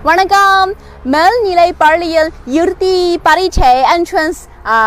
வணக்கம் மேல்நிலை பள்ளியில் இறுதி பரீட்சை என்ட்ரன்ஸ்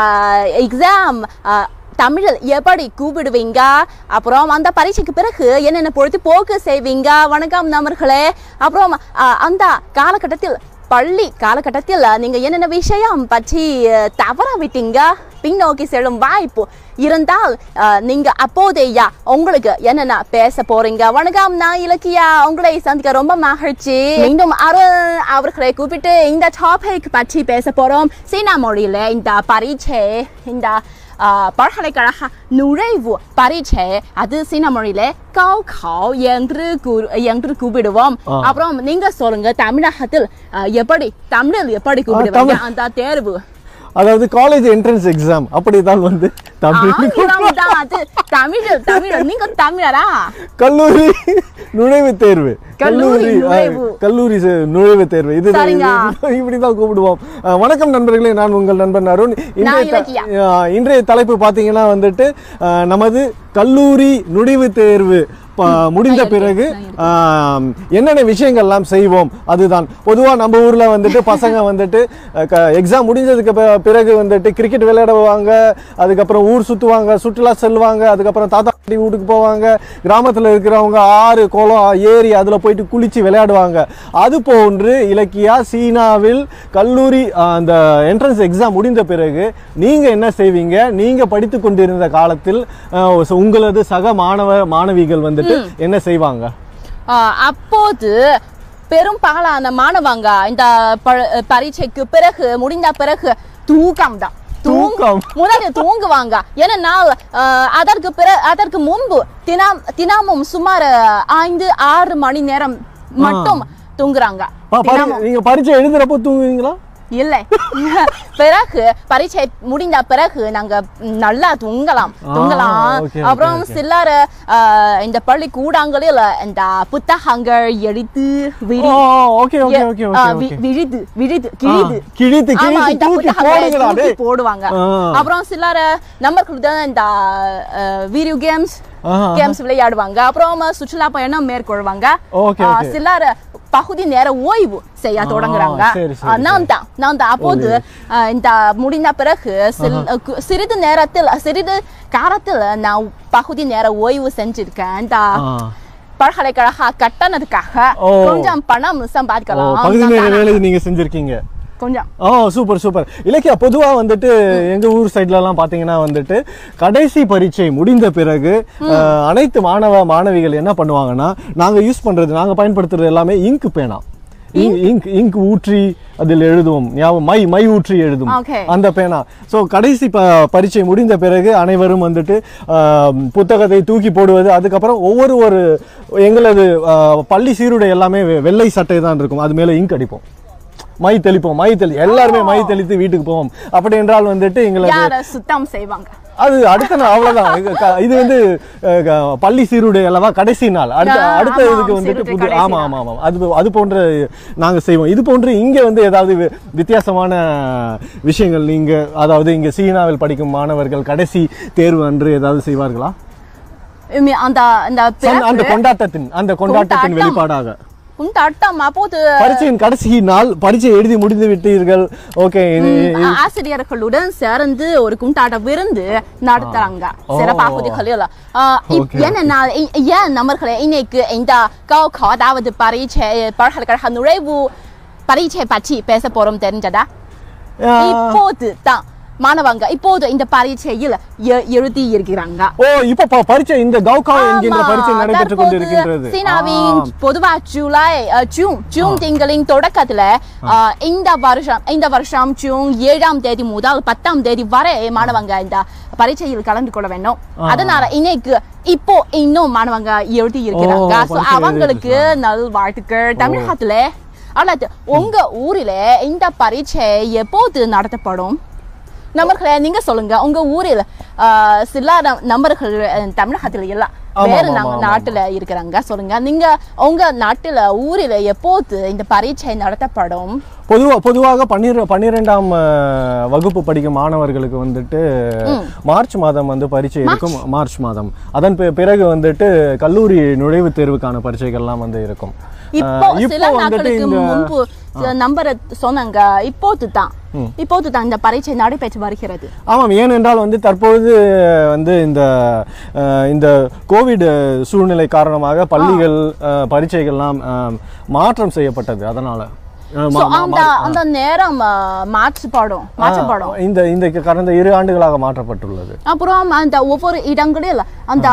எக்ஸாம் தமிழில் எப்படி கூப்பிடுவீங்க அப்புறம் அந்த பரீட்சைக்கு பிறகு என்னென்ன பொழுது போக்கு செய்வீங்க வணக்கம் நண்பர்களே அப்புறம் ஆஹ், அந்த காலகட்டத்தில் பள்ளி காலகட்டத்தில் நீங்க என்னென்ன விஷயம் பற்றி அஹ், தவற விட்டீங்க பின்னோக்கி செல்லும் வாய்ப்பு இருந்தால் அஹ், நீங்க அப்போதையா உங்களுக்கு என்னென்ன பேச போறீங்க வணக்கம் நான் இலக்கியா உங்களை சந்திக்க ரொம்ப மகிழ்ச்சி மீண்டும் அருண் அவர்களை கூப்பிட்டு இந்த டாபிக் பற்றி பேச போறோம் சீனா மொழியில இந்த பரீட்சை இந்த ஆஹ், பல்கலைக்கழக நுழைவு பரீட்சை அது சீன மொழியில காவ் என்று கூறு என்று கூப்பிடுவோம் ஆ. அப்புறம் நீங்க சொல்லுங்க தமிழகத்தில் அஹ், எப்படி தமிழில் எப்படி கூப்பிடுவாங்க தமிழ். அந்த தேர்வு அதாவது காலேஜ் என்ட்ரன்ஸ் எக்ஸாம் அப்படிதான் வந்து தமிழ் ஆங்கிலம் தான் அது தமிழ் தமிழ் நீங்க தமிழரா கல்லூரி நுழைவுத் தேர்வு கல்லூரி ஆ, நுழைவு. கல்லூரி சே- நுழைவுத் தேர்வு இது சரிங்க. இது- இப்படிதான் கூப்பிடுவோம் ஆ, வணக்கம் நண்பர்களே நான் உங்கள் நண்பன் அருண் இன்றைய த- இலக்கியா. ஆ, இன்றைய தலைப்பு பாத்தீங்கன்னா வந்துட்டு ஆ, நமது கல்லூரி நுழைவுத் தேர்வு ப- முடிந்த பிறகு ஆம், என்னென்ன விஷயங்கள்லாம் செய்வோம் அதுதான் பொதுவாக நம்ம ஊரில் வந்துட்டு பசங்க வந்துட்டு எக்ஸாம் முடிஞ்சதுக்கு பி- பிறகு வந்துட்டு கிரிக்கெட் விளையாடுவாங்க அதுக்கப்புறம் ஊர் சுற்றுவாங்க சுற்றுலா செல்வாங்க அதுக்கப்புறம் தாத்தா பாட்டி வீட்டுக்கு போவாங்க கிராமத்தில் இருக்கிறவங்க ஆறு குளம் ஏரி அதில் போயிட்டு குளித்து விளையாடுவாங்க அது போன்று இலக்கியா சீனாவில் கல்லூரி ஆ, அந்த என்ட்ரன்ஸ் எக்ஸாம் முடிந்த பிறகு நீங்கள் என்ன செய்வீங்க நீங்கள் படித்து கொண்டிருந்த காலத்தில் ஆ, உங்களது சக மாணவ மாணவிகள் வந்துட்டு என்ன செய்வாங்க ஆஹ், அப்போது பெரும்பாலான மாணவங்க இந்த ப- பரீட்சைக்கு பிறகு முடிந்த பிறகு தூக்கம் தான் தூக்கம். முதல்ல தூங்குவாங்க ஏன்னா ஆஹ், அதற்கு பிற அதற்கு முன்பு தினம் தினமும் சுமார் ஐந்து ஆறு மணி நேரம் மட்டும் தூங்குறாங்க ப- பரி- நீங்க பரீட்சை எழுதுறப்போ தூங்குவீங்களா இல்லை பிறகு பரீட்சை முடிந்த பிறகு நாங்க நல்லா தூங்கலாம் ஆ, தூங்கலாம் okay, okay, அப்புறம் okay. சிலர் ஆஹ், இந்த பள்ளிக்கூடங்களில் இந்த புத்தகங்கள் எழுத்து விரி ஓ ஓகே ஓகே ஓகே ஆ, ஓகே வி- விழுது விழுது கிழிது கிழித்து ஆமா கிழித்து இந்த தூக்கி புத்தகங்களை போடுங்கடா தூக்கி டேய் போடுவாங்க ஆ. அப்புறம் சிலர் நம்மளுக்கு தான் இந்த வீடியோ கேம்ஸ் ஆஹா. கேம்ஸ் விளையாடுவாங்க அப்புறம் சுற்றுலா பயணம் மேற்கொள்வாங்க Okay, ஆ, okay. சிலர் பகுதி நேர ஓய்வு செய்ய ஆ, தொடங்குறாங்க சரி, சரி, ஆ, நான் தான் நான் தான் அப்போது ஆ, இந்த முடிந்த பிறகு சில்- கு- சிறிது நேரத்தில் சிறிது காலத்தில் நான் பகுதி நேர ஓய்வு செஞ்சிருக்கேன் இந்த ஆ. பல்கலைக்கழக கட்டணத்துக்காக ஓ. கொஞ்சம் பணம் ஓ, சம்பாதிக்கலாம் பகுதி நேர நான் வேலை நீங்க செஞ்சிருக்கீங்க கொஞ்சம் ஓ சூப்பர் சூப்பர் இலக்கியா பொதுவா வந்துட்டு எங்க ஊர் சைட்ல எல்லாம் பாத்தீங்கன்னா வந்துட்டு கடைசி பரீட்சை முடிந்த பிறகு அஹ், அனைத்து மாணவ மாணவிகள் என்ன பண்ணுவாங்கன்னா நாங்க யூஸ் பண்றது நாங்க பயன்படுத்துறது எல்லாமே இங்க் பேனா இங்க் இங்க் ஊற்றி அதில் எழுதுவோம் ஞாபகம் மை மை ஊற்றி எழுதும் Okay. அந்த பேனா ஸோ கடைசி ப பரீட்சை முடிந்த பிறகு அனைவரும் வந்துட்டு ஆஹ், புத்தகத்தை தூக்கி போடுவது அதுக்கப்புறம் ஒவ்வொரு ஒரு எங்களது ஆஹ், பள்ளி சீருடை எல்லாமே வெ- வெள்ளை சட்டை தான் இருக்கும் அது மேலே இங்க் அடிப்போம் மை தெளிப்போம் மை தெளி எல்லாருமே மை தெளித்து வீட்டுக்கு போவோம் அப்படி என்றால் வந்துட்டு எங்களது யார சுத்தம் செய்வாங்க அது அடுத்த நாள் அவ்வளவுதான் இது க- இது வந்து அஹ், க- பள்ளி சீருடை அல்லவா கடைசி நாள் அடுத்த ஆ, அடுத்த ஆமா, இதுக்கு வந்துட்டு சீருடை புது கடைசி ஆமா நாள். ஆமா ஆமா அது அது போன்ற நாங்க செய்வோம் இது போன்று இங்க வந்து ஏதாவது வி- வித்தியாசமான விஷயங்கள் நீங்க அதாவது இங்க சீனாவில் படிக்கும் மாணவர்கள் கடைசி தேர்வு அன்று ஏதாவது செய்வார்களா இம்மி அந்த அந்த சொன்ன- அந்த பிறகு கொண்டாட்டத்தின் அந்த கொண்டாட்டத்தின் கொண்டாட்டம். வெளிப்பாடாக கொண்டாட்டம் அப்போது பரீட்சையின் கடைசி நாள் பரீட்சை எழுதி முடிந்து விட்டீர்கள் ஓகே ஆ- ஆசிரியர்களுடன் சேர்ந்து ஒரு குண்டாட்ட விருந்து நடத்துறாங்க ஓ. சில பகுதிகளில் ஆ, இப்- Okay, ஏன்னா இ- ஏன் நம்மர்களே இன்னைக்கு இந்த高考 அதாவது பரீட்சை பல்கலைக்கழக நுழைவு பரீட்சை பற்றி பேச போறோம் தெரிஞ்சதா இப்போது தான் மாணவங்க இப்போது இந்த பரீட்சையில் எ- எழுதி இருக்கிறாங்க ஓ இப்ப ப- பரீட்சை இந்த கவுகாவ் என்கின்ற ஆமா, பரீட்சை நடைபெற்றுக் தற்போது கொண்டிருக்கின்றது சீனாவின் ஆம். பொதுவா ஜூலை அஹ், ஜூன் ஜூன் திங்களின் தொடக்கத்துல அஹ், இந்த வருஷம் இந்த வருஷம் ஜூன் ஏழாம் தேதி முதல் பத்தாம் தேதி வரை மாணவங்க இந்த பரீட்சையில் கலந்து கொள்ள வேண்டும் அதனால இன்னைக்கு இப்போ இன்னும் மாணவங்க எழுதி இருக்கிறாங்க ஓ, So, பரீட்சை அவங்களுக்கு நல் வாழ்த்துக்கள் தமிழகத்துல அல்லது உங்க ஊரில இந்த பரீட்சை எப்போது நடத்தப்படும் நம்பர்களே நீங்க சொல்லுங்க உங்க ஊரில் ஆஹ், சில ந- நபர்கள் அஹ், தமிழகத்துல எல்லாம் ஆமா, வேறு ஆமா, நம்ம ஆமா, நாட்டுல இருக்கிறாங்க சொல்லுங்க நீங்க உங்க நாட்டுல ஊரில் எப்போது இந்த பரீட்சை நடத்தப்படும் பொதுவா பொதுவாக பன்னிர பன்னிரெண்டாம் அஹ், வகுப்பு படிக்கும் மாணவர்களுக்கு வந்துட்டு மார்ச் மாதம் வந்து பரீட்சை இருக்கும் மார்ச் மாதம் அதன் பி- பிறகு வந்துட்டு கல்லூரி நுழைவுத் தேர்வுக்கான பரீட்சைகள்லாம் வந்து இருக்கும் இப்போ அஹ், சில வந்துட்டு நாட்களுக்கு இந்த முன்பு நம்பர் சொன்னாங்க இப்போது தான் இப்போது தான் இந்த பரீட்சை நடைபெற்று வருகிறது ஆமாம் ஏனென்றால் வந்து தற்போது வந்து இந்த அஹ், இந்த கோவிட் சூழ்நிலை காரணமாக பள்ளிகள் அஹ், பரீட்சைகள்லாம் அஹ், மாற்றம் செய்யப்பட்டது அதனால அஹ், So, மா- மா- அந்த அந்த நேரம் ஆஹ், மாற்றப்படும் மாற்றப்படும் இந்த இந்த கடந்த இரு ஆண்டுகளாக மாற்றப்பட்டுள்ளது அப்புறம் அந்த ஒவ்வொரு இடங்களில் அந்த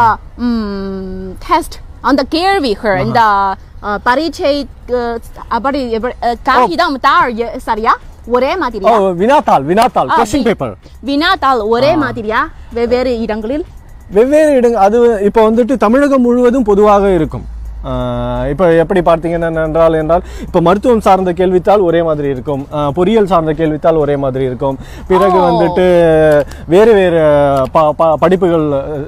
டெஸ்ட் அந்த கேள்விகள் இந்த அஹ், பரீட்சை அஹ், அப்படி எப்படி, அஹ், காகிதம் தாள் எ- சரியா ஒரே ஓ மாதிரியா வினாத்தாள் வினாத்தாள் ஆ, கொஸ்டின் வி- பேப்பர் வினாத்தாள் ஒரே மாதிரியா வெவ்வேறு இடங்களில் வெவ்வேறு இடங்கள் அது இப்போ வந்துட்டு தமிழகம் முழுவதும் பொதுவாக இருக்கும் ஆஹ் இப்போ எப்படி பார்த்தீங்கன்னா என்றால் என்றால் இப்போ மருத்துவம் சார்ந்த கேள்வித்தாள் ஒரே மாதிரி இருக்கும் ஆஹ் பொறியியல் சார்ந்த கேள்வித்தாள் ஒரே மாதிரி இருக்கும் பிறகு ஓ. வந்துட்டு வேறு வேறு ப ப- படிப்புகள்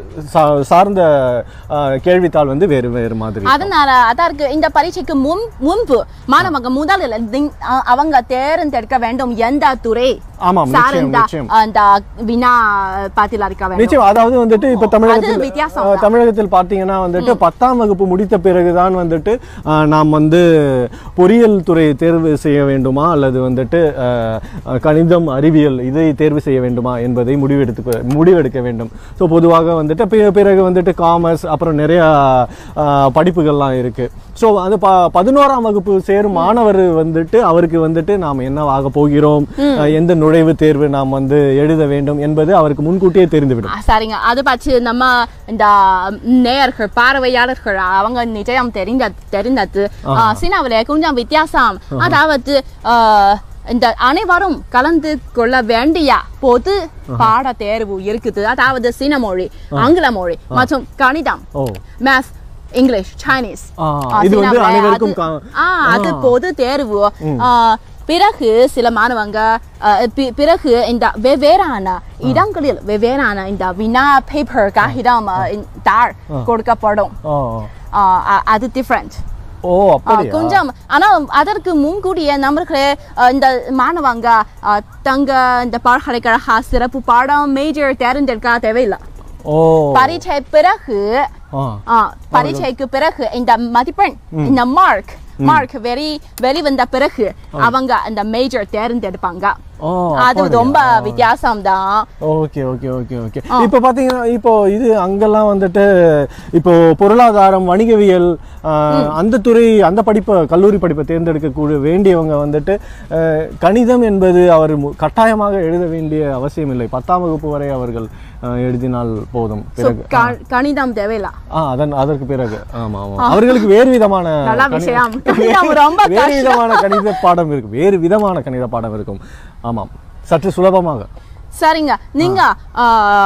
சா- சார்ந்த ஆஹ் கேள்வித்தாள் வந்து வேறு வேறு மாதிரி இருக்கும். அதனால அதற்கு இந்த பரீட்சைக்கு முன் முன்பு மாணவங்க முதலில் திங்- அ- அவங்க தேர்ந்தெடுக்க வேண்டும் எந்த துறை ஆமாம் நிச்சயம் சார்ந்த நிச்சயம் அந்த வினா பதில் அளிக்க வேண்டும் நிச்சயம் அதாவது வந்துட்டு இப்ப தமிழகத்தில் வித்தியாசம் அஹ், தமிழகத்தில் பார்த்தீங்கன்னா வந்துட்டு பத்தாம் வகுப்பு முடித்த பிறகுதான் வந்துட்டு அஹ், நாம் வந்து பொறியியல் துறை தேர்வு செய்ய வேண்டுமா அல்லது வந்துட்டு அஹ், அஹ், கணிதம் அறிவியல் இதை தேர்வு செய்ய வேண்டுமா என்பதை முடிவெடுத்து முடிவெடுக்க வேண்டும் ஸோ பொதுவாக வந்துட்டு பி- பிறகு வந்துட்டு காமர்ஸ் அப்புறம் நிறைய அஹ், படிப்புகள்லாம் இருக்கு ஸோ அது ப பதினோராம் வகுப்பு சேரும் மாணவர் வந்துட்டு அவருக்கு வந்துட்டு நாம் என்னவாக போகிறோம் அஹ், எந்த நுழைவு தேர்வு நாம் வந்து எழுத வேண்டும் என்பது அவருக்கு முன்கூட்டியே தெரிந்துவிடும் ஆ, சரிங்க அது பற்றி நம்ம இந்த நேயர்கள் பார்வையாளர்கள் அவங்க நிச்சயம் தெரிந்த தெரிந்தது ஆ, சீனாவிலே கொஞ்சம் வித்தியாசம் அதாவது ஆ, இந்த அனைவரும் கலந்து கொள்ள வேண்டிய பொது பாட தேர்வு இருக்குது அதாவது சீன மொழி ஆங்கில மொழி மற்றும் கணிதம் ஓ மேத்ஸ் இங்கிலீஷ் சைனீஸ் ஆ, ஆ, இது வந்து சீனாவிலே அனைவருக்கும் அது- கா- ஆ, அது பொது தேர்வு ஆ, பிறகு சில மாணவங்க ஆ, பி- பிறகு இந்த வெவ்வேறான இடங்களில் வெவ்வேறான இந்த வினா பேப்பர் காகிதம் ஆ, இந்த தாள் கொடுக்கப்படும் ஓ ஆ, அ- அது டிஃப்ரெண்ட் ஓ அப்படியா கொஞ்சம் ஆனால் அதற்கு முன்கூடிய நம்பர்களே ஆ, இந்த மாணவங்க ஆ, தங்க இந்த பல்கலைக்கழக சிறப்பு பாடம் மேஜர் தேர்ந்தெடுக்க தேவையில்லை ஓ பரீட்சை பிறகு ஆ ஆ, பரீட்சைக்கு பிறகு இந்த மதிப்பெண் இந்த மார்க் மார்க் வெளி வெளிவந்த பிறகு அவங்க அந்த மேஜர் தேர்ந்தெடுப்பாங்க ஓ அது அப்படியா? ரொம்ப வித்தியாசம் தான் ஓகே ஓகே ஓகே ஓகே இப்போ பார்த்தீங்கன்னா இப்போ இது அங்கெல்லாம் வந்துட்டு இப்போ பொருளாதாரம் வணிகவியல் ஆஹ், அந்த துறை அந்த படிப்பை கல்லூரி படிப்பை தேர்ந்தெடுக்கக்கூடிய வேண்டியவங்க வந்துட்டு ஆஹ், கணிதம் என்பது அவர் மு- கட்டாயமாக எழுத வேண்டிய அவசியம் இல்லை பத்தாம் வகுப்பு வரை அவர்கள் ஆஹ், எழுதினால் போதும் So, பிறகு க- கணிதம் தேவையில்லை ஆ அதன் அதற்கு பிறகு ஆமா ஆமா அவர்களுக்கு வேறு விதமான நல்ல கணி- விஷயம். கணிதம் ரொம்ப வேறு கஷ்டம். விதமான கணித பாடம் இருக்கும் வேறு விதமான கணித பாடம் இருக்கும் ஆமாம் சற்று சுலபமாக சரிங்க நீங்க ஆ,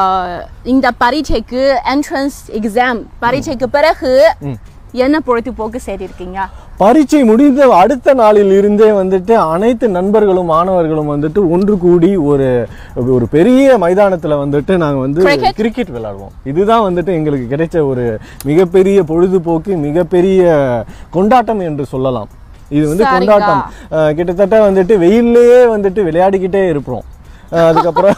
இந்த பரீட்சைக்கு என்ட்ரன்ஸ் எக்ஸாம் பரீட்சைக்கு பிறகு என்ன பொழுதுபோக்கு செய்திருக்கீங்க பரீட்சை முடிந்த அடுத்த நாளில் இருந்தே வந்துட்டு அனைத்து நண்பர்களும் மாணவர்களும் வந்துட்டு ஒன்று கூடி ஒரு ஒரு பெரிய மைதானத்துல வந்துட்டு நாங்க வந்து Cricket? கிரிக்கெட் விளையாடுவோம் இதுதான் வந்துட்டு எங்களுக்கு கிடைச்ச ஒரு மிகப்பெரிய பொழுதுபோக்கு மிகப்பெரிய கொண்டாட்டம் என்று சொல்லலாம் இது வந்து சரிங்க. கொண்டாட்டம் அஹ், கிட்டத்தட்ட வந்துட்டு வெயில்லையே வந்துட்டு விளையாடிக்கிட்டே இருப்போம் அஹ், அதுக்கப்புறம்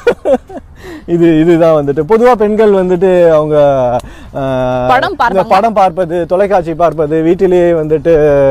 இது இதுதான் வந்துட்டு பொதுவா பெண்கள் வந்துட்டு அவங்க அஹ், படம் இந்த பார்ப்பாங்க. படம் பார்ப்பது தொலைக்காட்சி பார்ப்பது வீட்டிலேயே வந்துட்டு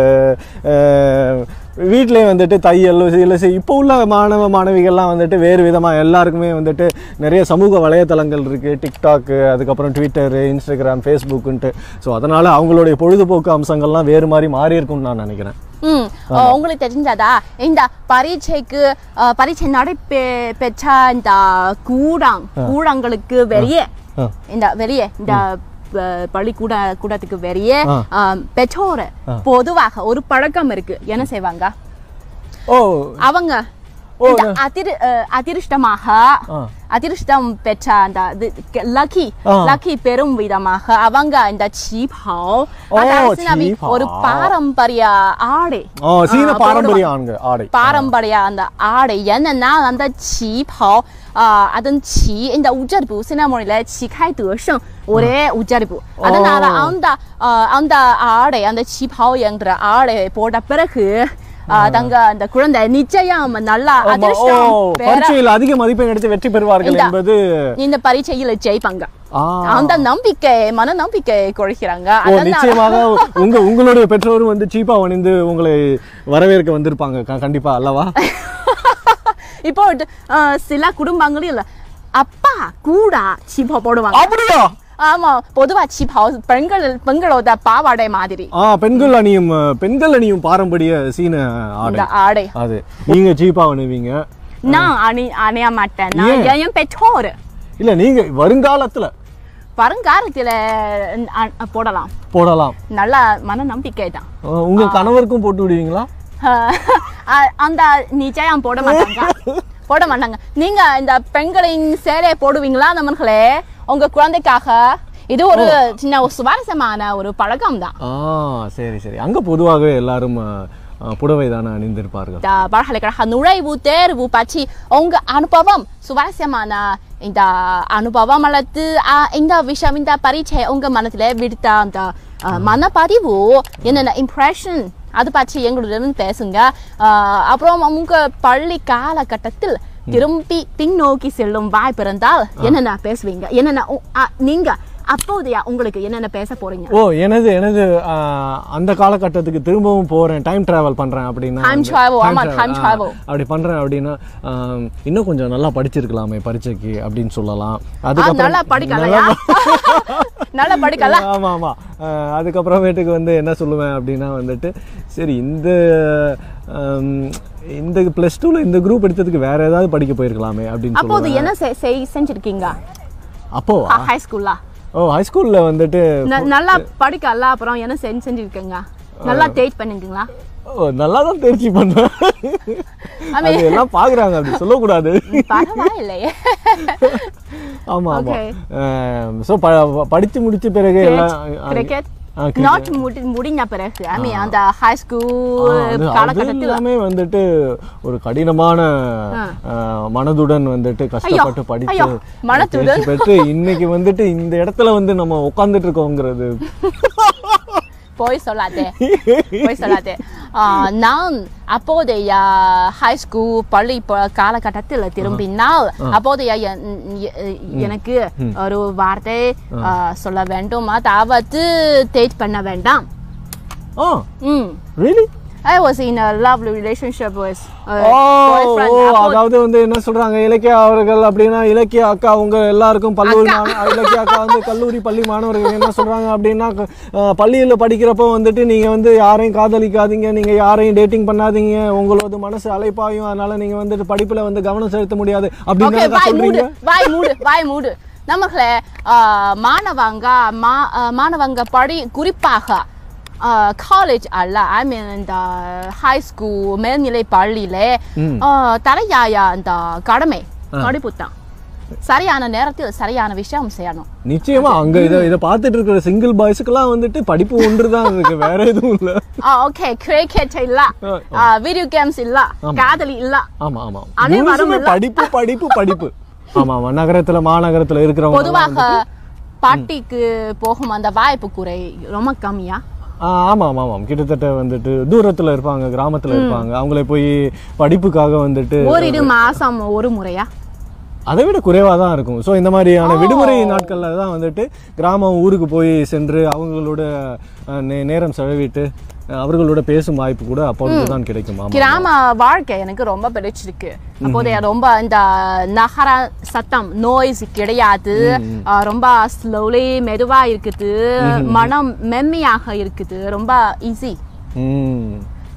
அஹ், வீட்டிலேயே வந்துட்டு தையல் இல்லை இப்போ உள்ள மாணவ மாணவிகள்லாம் வந்துட்டு வேறு விதமாக எல்லாருக்குமே வந்துட்டு நிறைய சமூக வலைத்தளங்கள் இருக்குது டிக்டாக்கு அதுக்கப்புறம் ட்விட்டரு இன்ஸ்டாகிராம் ஃபேஸ்புக்குன்ட்டு ஸோ அதனால் அவங்களுடைய பொழுதுபோக்கு அம்சங்கள்லாம் வேறு மாதிரி மாறி இருக்கும்னு நான் நினைக்கிறேன் ம் ஆ, உங்களுக்கு தெரிஞ்சதா இந்த பரீட்சைக்கு ஆ, பரீட்சை நடைபெ பெற்ற இந்த கூடம் கூடங்களுக்கு வெளியே ஆ. இந்த வெளியே இந்த ப- பள்ளிக்கூட கூடத்துக்கு வெளியே ஆ. ஆ, பெற்றோர் பொதுவாக ஒரு பழக்கம் இருக்கு என்ன செய்வாங்க ஓ அவங்க ஓ, இந்த அதிர் அஹ், அதிர்ஷ்டமாக ஆ. அதிர்ஷ்டம் பெற்ற அந்த லக்கி ஆ. லக்கி பெரும் விதமாக அவங்க இந்த சீபாவ் ஓ, ஒரு சீபாவ். பாரம்பரிய ஆடை ஓ சீன ஆ, பாரம்பரிய ஆண்கள் ஆடை பாரம்பரிய அந்த ஆடை என்னன்னா அந்த சீபாவ் அதன் சி இந்த உச்சரிப்பு சின்ன மொழியில சிகாய் தேசம் ஒரே உச்சரிப்பு அதனால அந்த ஆ, அந்த ஆடை அந்த சீபாவ் என்ற ஆடை போட்ட பிறகு ஆ, தங்க அந்த குழந்தை நிச்சயம் நல்லா ஆமா, ஓ அதிர்ஷ்டம் பெற பரீட்சையில் அதிக மதிப்பெண் எடுத்து வெற்றி பெறுவார்கள் இந்த- என்பது இந்த பரீட்சையில் ஜெயிப்பாங்க ஆ அந்த நம்பிக்கை மன நம்பிக்கை கொள்கிறாங்க ஓ அதனால நிச்சயமாக உங்க உங்களுடைய பெற்றோரும் வந்து சீப்பா அணிந்து உங்களை வரவேற்க வந்திருப்பாங்க க- கண்டிப்பா அல்லவா இப்போ ஆ, சில குடும்பங்களில் அப்பா கூட சீப்பா போடுவாங்க அப்படியா ஆமா பொதுவா சீப்பா பெண்கள் பெண்களோட பாவாடை மாதிரி ஆ பெண்கள் அணியும் அஹ், பெண்கள் அணியும் பாரம்பரிய சீன ஆடை இந்த ஆடை அது நீங்க சீப்பா அணிவீங்க நான் அணி அணிய மாட்டேன் நான் ஏன்? என் பெற்றோர் இல்ல நீங்க வருங்காலத்துல வருங்காலத்துல அ- போடலாம் போடலாம் நல்ல மன நம்பிக்கை தான் அஹ், உங்க கணவருக்கும் போட்டு விடுவீங்களா அ- அந்த நிச்சயம் போட மாட்டாங்க போட மாட்டாங்க நீங்க இந்த பெண்களின் சேலை போடுவீங்களா நம்மளே உங்க குழந்தைக்காக இது ஒரு சின்ன ஒரு சுவாரஸ்யமான ஒரு பழக்கம் தான் ஆ சரி சரி அங்க பொதுவாகவே எல்லாரும் அஹ், அஹ், புடவை தானே அணிந்திருப்பார்கள் இந்த பல்கலைக்கழக நுழைவு தேர்வு பற்றி உங்க அனுபவம் சுவாரஸ்யமான இந்த அனுபவம் அல்லது ஆ, இந்த விஷயம் இந்த பரீட்சை உங்க மனதில் விடுத்த அந்த ஆ, மனப்பதிவு என்னென்ன இம்ப்ரெஷன் அது பற்றி எங்களுடன் பேசுங்க ஆ, அப்புறம் உங்க பள்ளி காலகட்டத்தில் திரும்பி பின்னோக்கி செல்லும் வாய்ப்பு இருந்தால் என்னென்ன பேசுவீங்க என்னென்ன உ- ஆ, நீங்க அப்போதையா உங்களுக்கு என்னென்ன பேச போறீங்க ஓ எனது எனது ஆஹ், அந்த காலகட்டத்துக்கு திரும்பவும் போறேன் டைம் டிராவல் பண்றேன் அப்படின்னா Time வந்து- travel, time ஆமா, travel, time ஆ, travel. அப்படி பண்றேன் அப்படின்னா ஆம், இன்னும் கொஞ்சம் நல்லா படிச்சிருக்கலாமே பரீட்சைக்கு அப்படின்னு சொல்லலாம் ஆ, நல்லா படிக்கலையா நல்லா படிக்கல ஆமா ஆமா ஆஹ், அதுக்கப்புறமேட்டுக்கு வந்து என்ன சொல்லுவேன் அப்படின்னா வந்துட்டு சரி இந்த ஆம், இந்த ப்ளஸ் டூவில் இந்த குரூப் எடுத்ததுக்கு வேற ஏதாவது படிக்க போயிருக்கலாமே அப்படின்னு அப்போது சொல்லுவேன் என்ன செ- செய்- செஞ்சிருக்கீங்க அப்போ ஹை ஸ்கூல்ல ஓ ஹைஸ்கூலில் வந்துட்டு ந- நல்லா படிக்கல அப்புறம் என்ன செஞ்சு செஞ்சிருக்கீங்க நல்லா டேட் பண்ணிருக்கீங்களா ஓ, நல்லா தான் தேர்ச்சி பண்ணேன் அது எல்லாம் பாக்குறாங்க அப்படி சொல்லக்கூடாது பரவாயில்லையே ஆமா ஆமா Okay. ஸோ படிச்சு முடிச்ச பிறகு எல்லாம் கிரிக்கெட் ஆ, cricket. நாட் முடி முடிஞ்ச பிறகு ஐ மீன் அந்த ஹை ஆ, ஸ்கூல் அது- அது காலகட்டத்தில் எல்லாமே வந்துட்டு ஒரு கடினமான ஆ, மனதுடன் வந்துட்டு கஷ்டப்பட்டு படிச்சு ஐயோ, மனதுடன். தேர்ச்சி பெற்று இன்னைக்கு வந்துட்டு இந்த இடத்துல வந்து நம்ம உட்காந்துட்டு இருக்கோங்கிறது போய் சொல்லாதே போய் சொல்லாதே ஆ, நான் அப்போதைய ஹை ஸ்கூல் பள்ளி ப- காலகட்டத்தில் திரும்பினால் அப்போதைய என்- எ- எனக்கு ஒரு வார்த்தை ஆ, சொல்ல வேண்டும் அதாவது டேட் பண்ண வேண்டாம் ஆ ம் really I was in a lovely relationship with a ஓ boyfriend. ஓ, அப்போ- அதாவது வந்து என்ன சொல்றாங்க இலக்கியா அவர்கள் அப்படின்னா இலக்கிய அக்கா உங்க எல்லாருக்கும் கல்லூரி மாண- இலக்கிய அக்கா வந்து கல்லூரி பள்ளி மாணவர்கள் என்ன சொல்றாங்க அப்படின்னா அஹ், பள்ளியில படிக்கிறப்போ வந்துட்டு நீங்க வந்து யாரையும் காதலிக்காதீங்க நீங்க யாரையும் டேட்டிங் பண்ணாதீங்க உங்களோட மனசு அலைப்பாயும் அதனால நீங்க வந்துட்டு படிப்புல வந்து கவனம் செலுத்த முடியாது Okay, அப்படின்னு வாய் மூடு சொல்றீங்க வாய் மூடு வாய் மூடு நம்மளே மாணவங்க மா- ஆ, மாணவங்க படி குறிப்பாக காலேஜ் அல்ல ஐ மீன் இந்த ஹை ஸ்கூல் மேல்நிலை பள்ளியிலே ஆ, தலையாய அந்த கடமை படிப்பு தான் சரியான நேரத்தில் சரியான விஷயம் செய்யணும் நிச்சயமா அங்க இதை இதை பார்த்துட்டு இருக்கிற சிங்கிள் பாய்ஸுக்கெல்லாம் வந்துட்டு படிப்பு ஒன்று தான் இருக்கு வேற எதுவும் இல்ல ஓகே கிரிக்கெட் இல்ல வீடியோ கேம்ஸ் இல்ல காதலி இல்ல ஆமா ஆமா அனைவரும் முழுசுமே படிப்பு படிப்பு படிப்பு ஆமா ஆமா நகரத்துல மாநகரத்துல இருக்கிறவங்க பொதுவாக பாட்டிக்கு போகும் அந்த வாய்ப்பு குறை ரொம்ப கம்மியா ஆ, ஆமா ஆமா ஆமாம் கிட்டத்தட்ட வந்துட்டு தூரத்துல இருப்பாங்க கிராமத்துல இருப்பாங்க அவங்களே போய் படிப்புக்காக வந்துட்டு ஓரிரு மாசம் ஒரு முறையா அதை விட குறைவா தான் இருக்கும் ஸோ இந்த மாதிரியான விடுமுறை நாட்கள்ல தான் வந்துட்டு கிராமம் ஊருக்கு போய் சென்று அவங்களோட அஹ், நே- நேரம் செலவிட்டு அஹ், அவர்களோட பேசும் வாய்ப்பு கூட அப்பொழுது தான் கிடைக்கும் ஆமா கிராம வாழ்க்கை எனக்கு ரொம்ப பிடிச்சிருக்கு அப்போதைய ரொம்ப இந்த நகர சத்தம் நோய்ஸ் கிடையாது ஆ, ரொம்ப ஸ்லோலி மெதுவா இருக்குது மனம் மென்மையாக இருக்குது ரொம்ப ஈஸி ம்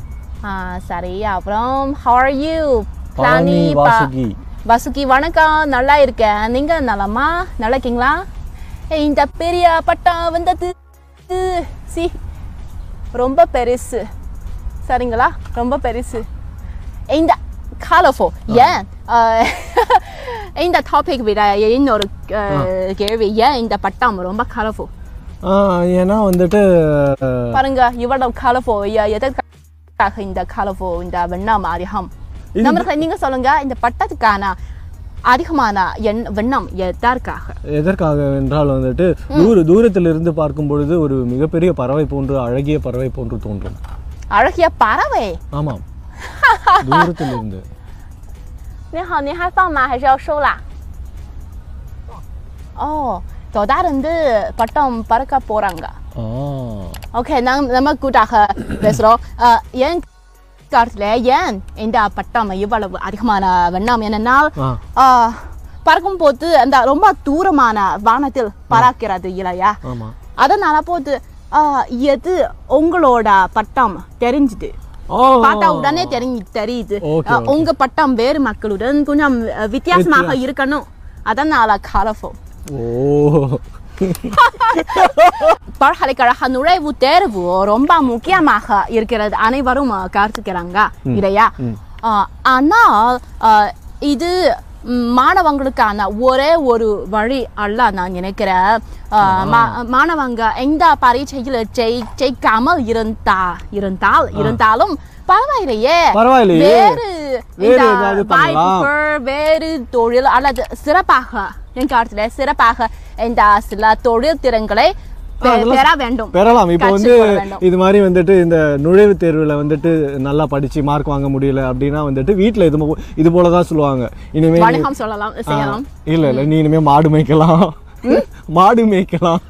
சரி அப்புறம் how are you Palani Pilani Vasuki வசுகி வணக்கம் நல்லா இருக்கேன் நீங்க நலமா நல்லா இருக்கீங்களா ஏய், இந்த பெரிய பட்டா வந்தது சி ரொம்ப பெருசு சரிங்களா ரொம்ப பெருசு இந்த கலர்ஃபுல் ஏன் அஹ், இந்த டாபிக் விட இன்னொரு அஹ், கேள்வி ஏன் இந்த பட்டம் ரொம்ப கலர்ஃபுல் ஆ, ஏன்னா வந்துட்டு அஹ், பாருங்க இவ்வளவு கலர்ஃபுல் எதற்காக இந்த கலர்ஃபுல் இந்த வண்ணம் அதிகம் இது- நம்மளுக்கு நீங்க சொல்லுங்க இந்த பட்டத்துக்கான அதிகமான எண் வண்ணம் எதற்காக எதற்காக என்றால் வந்துட்டு தூர தூரத்தில் இருந்து பார்க்கும் பொழுது ஒரு மிகப்பெரிய பறவை போன்று அழகிய பறவை போன்று தோன்றும் அழகிய பறவை ஆமாம் தூரத்தில் இருந்து 你好，你还放吗？还是要收啦？哦，多大人的பட்டம் பறக்க போறாங்க ஆ ஓகே நாம் நம்ம கூட்டாக பேசுறோம் அஹ், ஏன் காலத்துல ஏன் இந்த பட்டம் இவ்வளவு அதிகமான வண்ணம் என்னென்னால் ஆ அஹ், பறக்கும் போது அந்த ரொம்ப தூரமான வானத்தில் பறக்கிறது இல்லையா ஆமாம் அதனால போது அஹ், எது உங்களோட பட்டம் தெரிஞ்சுது ஓ பார்த்தா உடனே தெரிஞ்சு தெரியுது Okay, அஹ், உங்க பட்டம் வேறு மக்களுடன் கொஞ்சம் அஹ், வித்தியாசமாக இருக்கணும் அதனால கலர்ஃபுல் ஓ பல்கலைக்கழக நுழைவு தேர்வு ரொம்ப முக்கியமாக இருக்கிறது அனைவரும் அஹ், கருத்துக்கிறாங்க இல்லையா அஹ், ஆனால் அஹ், இது ம், மாணவங்களுக்கான ஒரே ஒரு வழி அல்ல நான் நினைக்கிறேன் அஹ், மா- மாணவங்க எந்த பரீட்சையில் ஜெய் ஜெயிக்காமல் இருந்தா இருந்தால் இருந்தாலும் பரவாயில்லையே பரவாயில்லையே. வேறு வேறு இந்த ஏதாவது பண்ணலாம். வாய்ப்புகள் வேறு தொழில் அல்லது சிறப்பாக என் காலத்துல சிறப்பாக இந்த சில தொழில் திறன்களை பெ- அதெல்லாம் பெற வேண்டும் பெறலாம் இப்போ வந்து கற்றுக்கொள்ள வேண்டும். இது மாதிரி வந்துட்டு இந்த நுழைவுத் தேர்வில் வந்துட்டு நல்லா படிச்சு மார்க் வாங்க முடியல அப்படின்னா வந்துட்டு வீட்டில் இது மோ- இது போல தான் சொல்லுவாங்க இனிமே நீ- வணிகம் சொல்லலாம் செய்யலாம் இல்ல இல்ல நீ இனிமே மாடு மேய்க்கலாம் மாடு மேய்க்கலாம்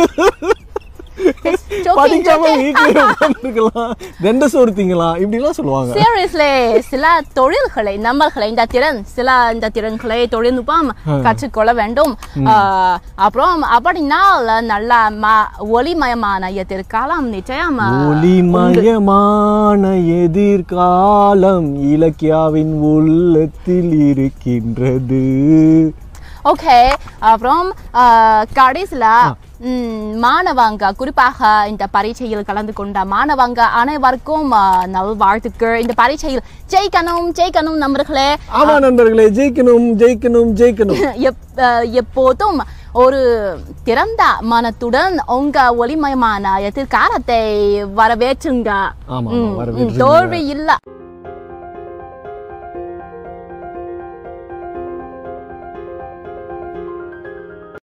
Joking, படிக்காம joking. வீட்டுல உட்காந்துருக்கலாம் ரெண்ட சோறு திங்கலாம் இப்படிலாம் சொல்லுவாங்க சீரியஸ்லி சில தொழில்களை நம்மள்களை இந்த திறன் சில இந்த திறன்களை தொழில்நுட்பம் கற்றுக்கொள்ள வேண்டும் ஆஹ், அப்புறம் அப்படின்னா நல்ல ம- ஒளிமயமான எதிர்காலம் நிச்சயம் ஆஹ், ஒளிமயமான எதிர்காலம் இலக்கியாவின் உள்ளத்தில் இருக்கின்றது ஓகே அப்புறம் கடைசியில் மாணவங்க குறிப்பாக இந்த பரீட்சையில் கலந்து கொண்ட மாணவங்க அனைவருக்கும் ஆஹ், நல்வாழ்த்துக்கள் இந்த பரீட்சையில் ஜெயிக்கணும் ஜெயிக்கணும் நண்பர்களே ஆமா நண்பர்களே ஜெயிக்கணும் ஜெயிக்கணும் ஜெயிக்கணும் எப்- ஆஹ், எப்போதும் ஒரு திறந்த மனத்துடன் உங்க ஒளிமயமான எதிர்காலத்தை வரவேற்றுங்க ஆமா, ஆமா, ம், ம், வரவேற்றுங்க. தோல்வி இல்ல